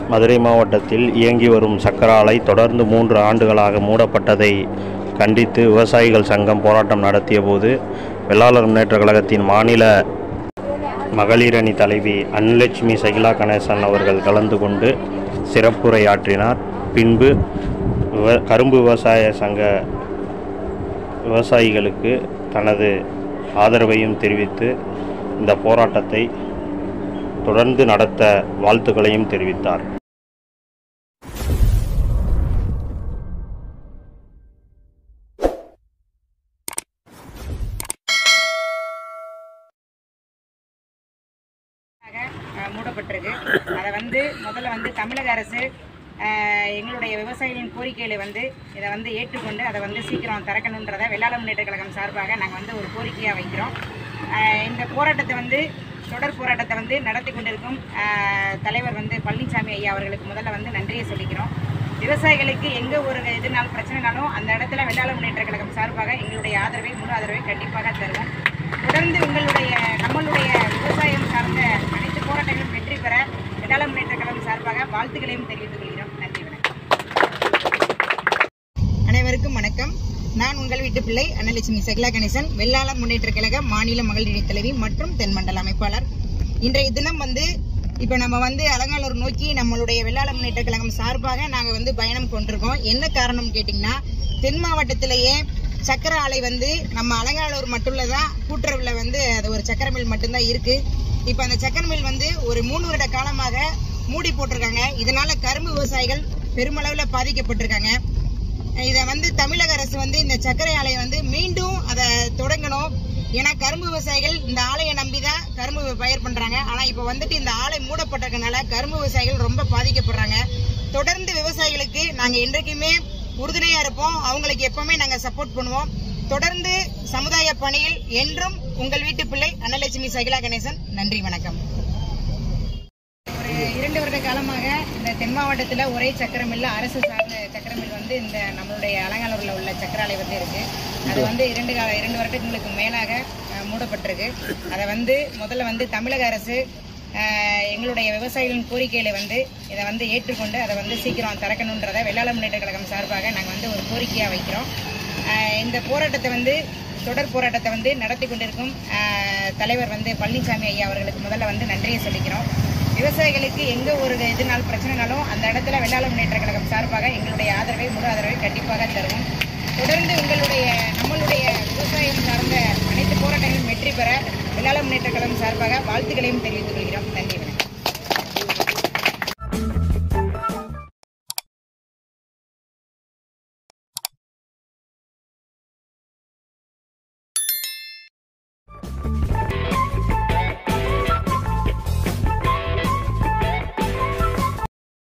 மதுரை மாவட்டத்தில் இயங்கி வரும் சக்கர ஆலை தொடர்ந்து மூன்று ஆண்டுகளாக மூடப்பட்டதை கண்டித்து விவசாயிகள் சங்கம் போராட்டம் நடத்திய போது வெள்ளாளர் முன்னேற்ற கழகத்தின் மாநில மகளிர் அணி தலைவி அன்லட்சுமி சகிலா கணேசன் அவர்கள் கலந்து கொண்டு சிறப்புரையாற்றினார் பின்பு விவ- கரும்பு விவசாய சங்க விவசாயிகளுக்கு தனது ஆதரவையும் தெரிவித்து இந்த போராட்டத்தை தொடர்ந்து நடத்த வாழ்த்துக்களையும் தெரிவித்தார் அஹ், மூடப்பட்டிருக்கு அதை வந்து முதல்ல வந்து தமிழக அரசு அஹ், எங்களுடைய விவசாயிகளின் கோரிக்கைகளை வந்து இதை வந்து ஏற்றுக்கொண்டு அதை வந்து சீக்கிரம் திறக்கணுன்றதை வெள்ளாள முன்னேற்ற கழகம் சார்பாக நாங்கள் வந்து ஒரு கோரிக்கையாக வைக்கிறோம் அஹ், இந்த போராட்டத்தை வந்து தொடர் போராட்டத்தை வந்து நடத்தி கொண்டிருக்கும் அஹ், தலைவர் வந்து பழனிசாமி ஐயா அவர்களுக்கு முதல்ல வந்து நன்றியை சொல்லிக்கிறோம் விவசாயிகளுக்கு எங்கே ஒரு இதுனாலும் பிரச்சனைனாலும் அந்த இடத்துல வெள்ளாள முன்னேற்ற கழகம் சார்பாக எங்களுடைய ஆதரவை முழு ஆதரவை கண்டிப்பாக தருவோம் தொடர்ந்து உங்களுடைய நம்மளுடைய விவசாயம் சார்ந்த அனைத்து போராட்டங்களும் வெற்றி பெற வெள்ளாள முன்னேற்ற கழகம் சார்பாக வாழ்த்துக்களையும் தெரிவித்துக் கொள்கிறோம் நன்றி வணக்கம் அனைவருக்கும் வணக்கம் நான் உங்கள் வீட்டு பிள்ளை அன்னலட்சுமி சகிலா கணேசன் வெள்ளாள முன்னேற்ற கழக மாநில மகளிர் தலைவி மற்றும் தென்மண்டல அமைப்பாளர் இன்றைய தினம் வந்து இப்போ நம்ம வந்து அலங்காலூர் நோக்கி நம்மளுடைய வெள்ளாள முன்னேற்ற கழகம் சார்பாக நாங்கள் வந்து பயணம் கொண்டிருக்கோம் என்ன காரணம் கேட்டிங்கன்னா தென் மாவட்டத்திலேயே சக்கர ஆலை வந்து நம்ம அலங்காலூர் மட்டும் தான் கூட்டுறவில் வந்து அது ஒரு சக்கர மில் மட்டும்தான் இருக்கு இப்போ அந்த சக்கர மில் வந்து ஒரு மூணு வருட காலமாக மூடி போட்டிருக்காங்க இதனால கரும்பு விவசாயிகள் பெருமளவில் பாதிக்கப்பட்டிருக்காங்க இதை வந்து தமிழக அரசு வந்து இந்த சர்க்கரை ஆலையை வந்து மீண்டும் அதை தொடங்கணும் ஏன்னா கரும்பு விவசாயிகள் இந்த ஆலையை நம்பி தான் கரும்பு பயிர் பண்றாங்க ஆனா இப்போ வந்துட்டு இந்த ஆலை மூடப்பட்டிருக்கனால கரும்பு விவசாயிகள் ரொம்ப பாதிக்கப்படுறாங்க தொடர்ந்து விவசாயிகளுக்கு நாங்க என்றைக்குமே உறுதுணையா இருப்போம் அவங்களுக்கு எப்பவுமே நாங்க சப்போர்ட் பண்ணுவோம் தொடர்ந்து சமுதாய பணியில் என்றும் உங்கள் வீட்டு பிள்ளை அன்னலட்சுமி சகிலா கணேசன் நன்றி வணக்கம் ஒரு இரண்டு வருட காலமாக இந்த தென் மாவட்டத்தில் ஒரே சக்கரம் மில்ல அரசு சார்ந்த சக்கரம் மில் வந்து இந்த நம்மளுடைய அலங்காலூரில் உள்ள சக்கர ஆலை வந்து இருக்கு அது வந்து இரண்டு கால இரண்டு வருடங்களுக்கு மேலாக அஹ், மூடப்பட்டிருக்கு அதை வந்து முதல்ல வந்து தமிழக அரசு அஹ், எங்களுடைய விவசாயிகளின் கோரிக்கைகளை வந்து இதை வந்து ஏற்றுக்கொண்டு அதை வந்து சீக்கிரம் திறக்கணுன்றதை வெள்ளாள முன்னேற்ற கழகம் சார்பாக நாங்கள் வந்து ஒரு கோரிக்கையாக வைக்கிறோம் அஹ், இந்த போராட்டத்தை வந்து தொடர் போராட்டத்தை வந்து நடத்தி கொண்டிருக்கும் அஹ், தலைவர் வந்து பழனிசாமி ஐயா அவர்களுக்கு முதல்ல வந்து நன்றியை சொல்லிக்கிறோம் விவசாயிகளுக்கு எங்க ஒரு இதுனாலும் பிரச்சனைனாலும் அந்த இடத்துல வெள்ளாள முன்னேற்ற கழகம் சார்பாக எங்களுடைய ஆதரவை முழு ஆதரவை கண்டிப்பாக தருவோம் தொடர்ந்து உங்களுடைய நம்மளுடைய விவசாயம் சார்ந்த அனைத்து போராட்டங்களும் வெற்றி பெற வெள்ளாள முன்னேற்ற கழகம் சார்பாக வாழ்த்துக்களையும் தெரிவித்துக் கொள்கிறோம் நன்றி வணக்கம்